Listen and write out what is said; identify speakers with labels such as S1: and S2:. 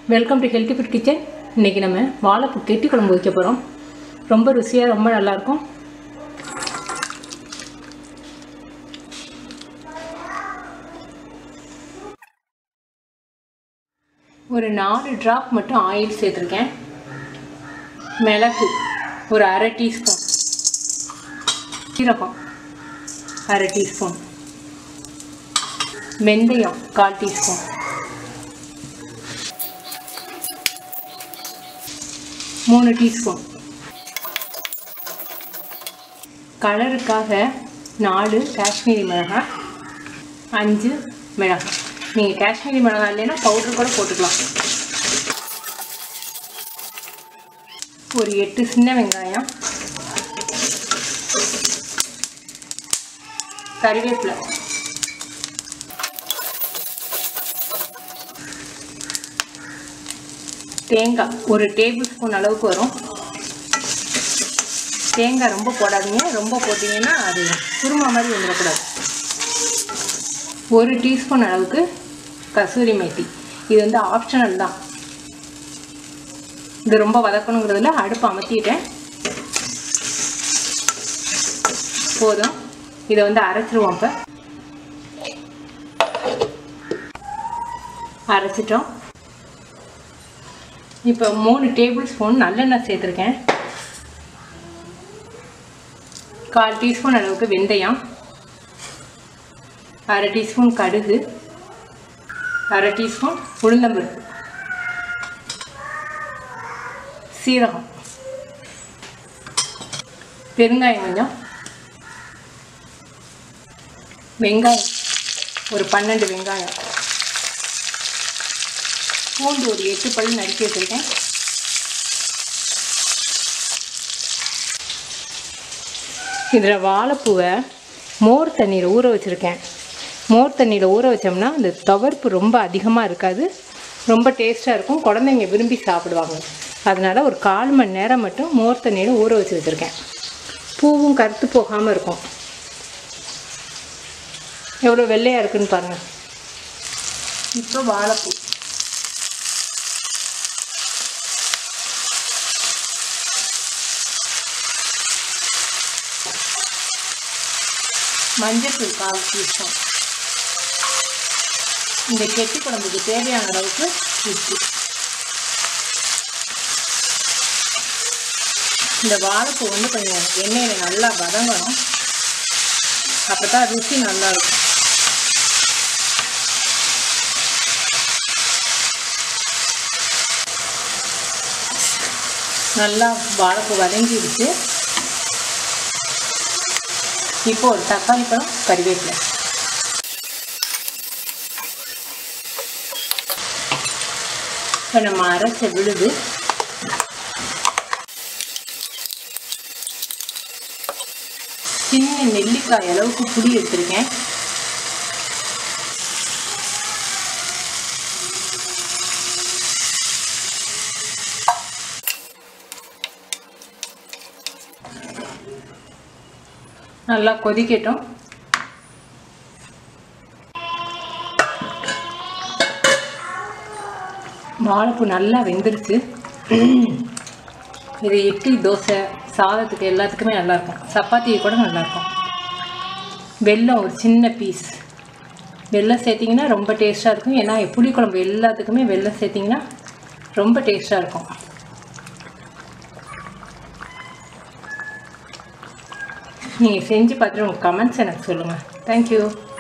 S1: welcome to healthy food kitchen இன்றைக்கி நம்ம வாழைப்பூ கெட்டி குழம்பு வைக்க போகிறோம் ரொம்ப ருசியாக ரொம்ப நல்லாயிருக்கும் ஒரு நாலு ட்ராப் மட்டும் ஆயில் சேர்த்துருக்கேன் மிளகு ஒரு அரை டீஸ்பூன் சீரகம் அரை டீஸ்பூன் வெந்தயம் கால் டீஸ்பூன் மூணு டீஸ்பூன் கலருக்காக நாலு காஷ்மீரி மிளகாய் அஞ்சு மிளகாய் நீங்கள் காஷ்மீரி மிளகாய் இல்லைன்னா பவுடர் கூட போட்டுக்கலாம் ஒரு எட்டு சின்ன வெங்காயம் கறிவேப்பிலை தேங்காய் ஒரு டேபிள் ஸ்பூன் அளவுக்கு வரும் தேங்காய் ரொம்ப போடாதீங்க ரொம்ப போட்டிங்கன்னா அது குருமா மாதிரி வந்துடக்கூடாது ஒரு டீஸ்பூன் அளவுக்கு கசூரி மேத்தி இது வந்து ஆப்ஷனல் தான் இது ரொம்ப வதக்கணுங்கிறதுல அடுப்பு அமர்த்திட்டேன் போதும் இதை வந்து அரைச்சிருவோம் இப்போ அரைச்சிட்டோம் இப்போ மூணு டேபிள் ஸ்பூன் நல்லெண்ணெய் சேர்த்துருக்கேன் கால் டீஸ்பூன் அளவுக்கு வெந்தயம் அரை டீஸ்பூன் கடுகு அரை டீஸ்பூன் உளுந்தம்பருப்பு சீரகம் பெருங்காயம் கொஞ்சம் வெங்காயம் ஒரு பன்னெண்டு வெங்காயம் பூண்டு ஒரு எட்டு பல் நறுக்கி வச்சுருக்கேன் இதில் வாழைப்பூவை மோர் தண்ணியில் ஊற வச்சுருக்கேன் மோர் தண்ணியில் ஊற வச்சோம்னா அந்த துவர்ப்பு ரொம்ப அதிகமாக இருக்காது ரொம்ப டேஸ்ட்டாக இருக்கும் குழந்தைங்க விரும்பி சாப்பிடுவாங்க அதனால் ஒரு கால் மணி நேரம் மட்டும் மோர் தண்ணியில் ஊற வச்சு வச்சுருக்கேன் பூவும் கருத்து போகாமல் இருக்கும் எவ்வளோ வெள்ளையாக இருக்குன்னு பாருங்கள் இப்போ வாழைப்பூ மஞ்சள் கால் டீஸ்பூன் இந்த கெட்டி குழம்புக்கு தேவையான அளவுக்கு உப்பு இந்த வாழைப்பூ வந்து கொஞ்சம் எண்ணெயில் நல்லா வதங்கணும் அப்போ தான் ருசி நல்லா இருக்கும் நல்லா வாழைப்பூ வதங்கிடுச்சு இப்போ ஒரு தக்காளி பழம் கறிவேப்பிலை இப்போ நம்ம அரைச்ச விழுது சின்ன நெல்லிக்காய் அளவுக்கு புளி எடுத்திருக்கேன் நல்லா கொதிக்கட்டும் வாழைப்பூ நல்லா வெந்துருச்சு இது இட்லி தோசை சாதத்துக்கு எல்லாத்துக்குமே நல்லாயிருக்கும் சப்பாத்திக்கு கூட நல்லாயிருக்கும் வெல்லம் ஒரு சின்ன பீஸ் வெல்லம் சேர்த்திங்கன்னா ரொம்ப டேஸ்ட்டாக இருக்கும் ஏன்னா புளிக்குழம்பு எல்லாத்துக்குமே வெல்லம் சேர்த்திங்கன்னா ரொம்ப டேஸ்ட்டாக இருக்கும் நீங்கள் செஞ்சு பார்த்துட்டு உங்கள் கமெண்ட்ஸ் எனக்கு சொல்லுங்கள் தேங்க்யூ